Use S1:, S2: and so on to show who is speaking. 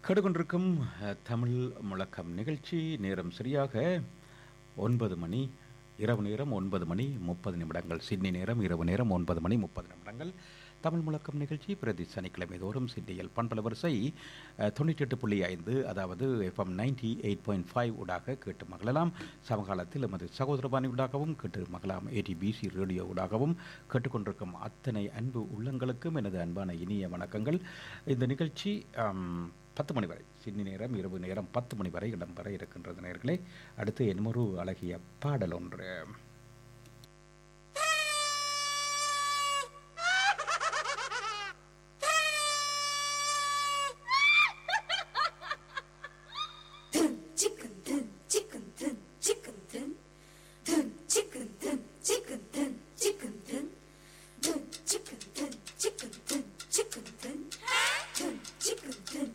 S1: கேட்டுக்கொண்டிருக்கும் அஹ், தமிழ் முழக்கம் நிகழ்ச்சி நேரம் சரியாக ஒன்பது மணி இரவு நேரம் ஒன்பது மணி முப்பது நிமிடங்கள் சிட்னி நேரம் இரவு நேரம் ஒன்பது மணி முப்பது நிமிடங்கள் தமிழ் முழக்கம் நிகழ்ச்சி பிரதி சனிக்கிழமை தோறும் சிட்னியில் பண்பல வரிசை அஹ், தொண்ணூற்றி எட்டு புள்ளி ஐந்து அதாவது FM ninety eight point five ஊடாக கேட்டு மகளலாம் சமகாலத்தில் எமது சகோதரபாணி ஊடாகவும் கேட்டு மகளலாம் ஏடிபிசி ரேடியோ ஊடாகவும் கேட்டுக்கொண்டிருக்கும் அத்தனை அன்பு உள்ளங்களுக்கும் எனது அன்பான இனிய வணக்கங்கள் இந்த நிகழ்ச்சி ஆம், பத்து மணி வரை சிட்னி நேரம் இரவு நேரம் பத்து மணி வரை இடம்பெற இருக்கின்றது நேர்களே அடுத்து என்னமொரு அழகிய பாடல் ஒன்று
S2: Dun, chicken, dun, chicken, dun, chicken, dun. Dun, chicken, dun, chicken, dun, chicken, dun. Dun, chicken, dun, chicken, dun, chicken, dun. Dun, chicken, dun,